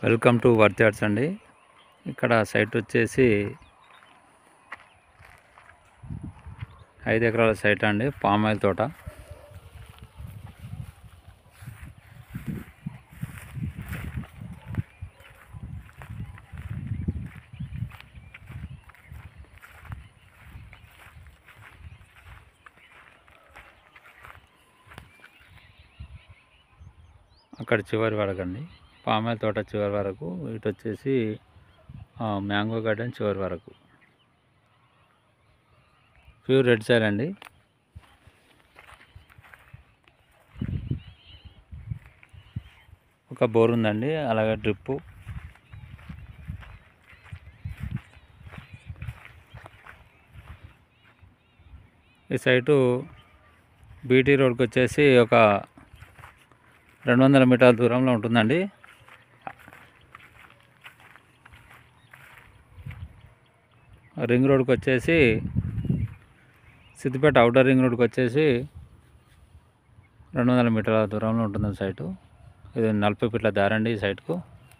welcome to వర్త్యార్డ్స్ అండి ఇక్కడ site వచ్చేసి ఐదు ఎకరాల సైట్ అండి పామాయిల్ తోట అక్కడ చివరి వరకు అండి పామాయిల్ తోట చివరి వరకు ఇటు వచ్చేసి ఆ, మ్యాంగో గార్డెన్ చివరి వరకు ప్యూర్ రెడ్ సైల్ అండి ఒక బోర్ ఉందండి అలాగే డ్రిప్పు ఈ సైటు బీటీ రోడ్కి వచ్చేసి ఒక రెండు వందల మీటర్ల దూరంలో ఉంటుందండి రింగ్ రోడ్కి వచ్చేసి సిద్దిపేట అవుటర్ రింగ్ రోడ్కి వచ్చేసి రెండు వందల మీటర్ల దూరంలో ఉంటుంది సైటు ఇది నలభై ఫీట్ల దారండి ఈ సైట్కు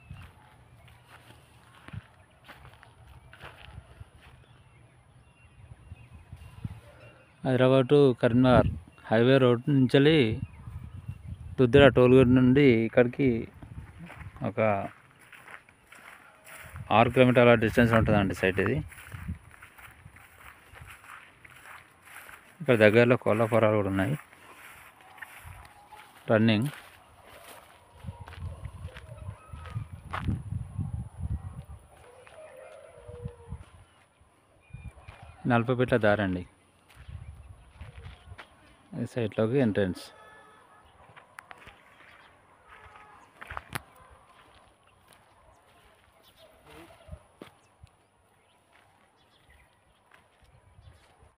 Hyderabad to Karimnagar highway road నుంచి దుద్దిర టోల్గేట్ నుండి ఇక్కడికి ఒక ఆరు కిలోమీటర్ల డిస్టెన్స్ ఉంటుందండి సైట్ ఇది ఇక్కడ దగ్గరలో కోళ్ళ ఫారాలు కూడా ఉన్నాయి రన్నింగ్ నలభై ఫీట్ల దారండి ఈ సైట్లోకి ఎంట్రన్స్